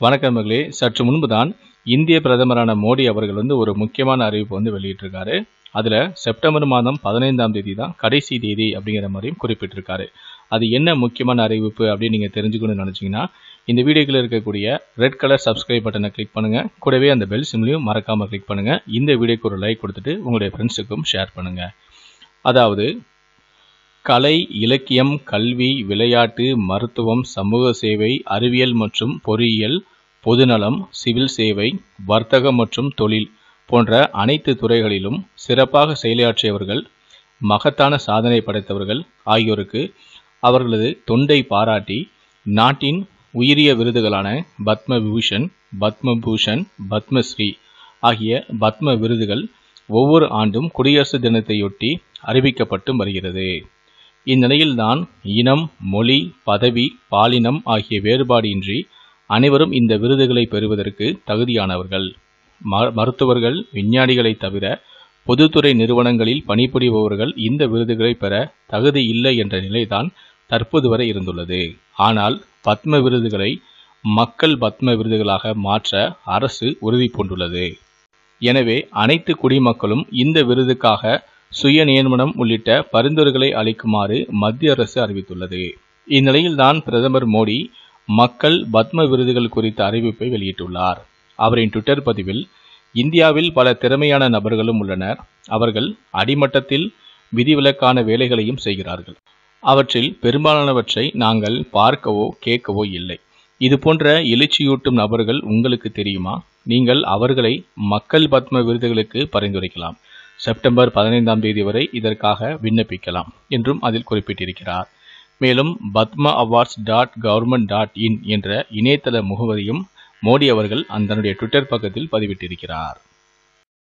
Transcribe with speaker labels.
Speaker 1: வணக்கம் மகளே சற்று முன்புதான் இந்திய பிரதமரான மோடி அவர்கள் வந்து ஒரு முக்கியமான அறிவிப்பு வந்து வெளியிட்டிருக்காரு அதில் செப்டம்பர் மாதம் பதினைந்தாம் தேதி தான் கடைசி தேதி அப்படிங்கிற மாதிரியும் குறிப்பிட்டிருக்காரு அது என்ன முக்கியமான அறிவிப்பு அப்படின்னு நீங்கள் தெரிஞ்சுக்கணும்னு நினச்சிங்கன்னா இந்த வீடியோக்கில் இருக்கக்கூடிய ரெட் கலர் சப்ஸ்கிரைப் பட்டனை கிளிக் பண்ணுங்கள் கூடவே அந்த பெல் சிம்லையும் மறக்காமல் கிளிக் பண்ணுங்கள் இந்த வீடியோக்கு ஒரு லைக் கொடுத்துட்டு உங்களுடைய ஃப்ரெண்ட்ஸுக்கும் ஷேர் பண்ணுங்கள் அதாவது கலை இலக்கியம் கல்வி விளையாட்டு மருத்துவம் சமூக சேவை அறிவியல் மற்றும் பொறியியல் பொதுநலம் சிவில் சேவை வர்த்தகம் மற்றும் தொழில் போன்ற அனைத்து துறைகளிலும் சிறப்பாக செயலாற்றியவர்கள் மகத்தான சாதனை படைத்தவர்கள் ஆகியோருக்கு அவர்களது தொண்டை பாராட்டி நாட்டின் உயரிய விருதுகளான பத்ம விபூஷன் பத்ம பூஷன் பத்மஸ்ரீ ஆகிய பத்ம விருதுகள் ஒவ்வொரு ஆண்டும் குடியரசு தினத்தையொட்டி அறிவிக்கப்பட்டு வருகிறது இந்நிலையில்தான் இனம் மொழி பதவி பாலினம் ஆகிய வேறுபாடின்றி அனைவரும் இந்த விருதுகளை பெறுவதற்கு தகுதியானவர்கள் ம- மருத்துவர்கள் விஞ்ஞானிகளை தவிர பொதுத்துறை நிறுவனங்களில் பணிபுரிபவர்கள் இந்த விருதுகளை பெற தகுதி இல்லை என்ற நிலைதான் தற்போது வரை இருந்துள்ளது ஆனால் பத்ம விருதுகளை மக்கள் பத்ம விருதுகளாக மாற்ற அரசு உறுதி பூண்டுள்ளது எனவே அனைத்து குடிமக்களும் இந்த விருதுக்காக சுய நியமனம் உள்ளிட்ட பரிந்துரைகளை அளிக்குமாறு மத்திய அரசு அறிவித்துள்ளது இந்நிலையில்தான் பிரதமர் மோடி மக்கள் பத்ம விருதுகள் குறித்த அறிவிப்பை வெளியிட்டுள்ளார் அவரின் ட்விட்டர் பதிவில் இந்தியாவில் பல திறமையான நபர்களும் உள்ளனர் அவர்கள் அடிமட்டத்தில் விதிவிலக்கான வேலைகளையும் செய்கிறார்கள் அவற்றில் பெரும்பாலானவற்றை நாங்கள் பார்க்கவோ கேட்கவோ இல்லை இது போன்ற எழுச்சியூட்டும் நபர்கள் உங்களுக்கு தெரியுமா நீங்கள் அவர்களை மக்கள் பத்ம விருதுகளுக்கு பரிந்துரைக்கலாம் செப்டம்பர் பதினைந்தாம் தேதி வரை இதற்காக விண்ணப்பிக்கலாம் என்றும் அதில் குறிப்பிட்டிருக்கிறார் மேலும் Padma awards dot government dot in என்ற இணையதள முகவரியும் மோடி அவர்கள் அந்த தன்னுடைய ட்விட்டர் பக்கத்தில் பதிவிட்டிருக்கிறார்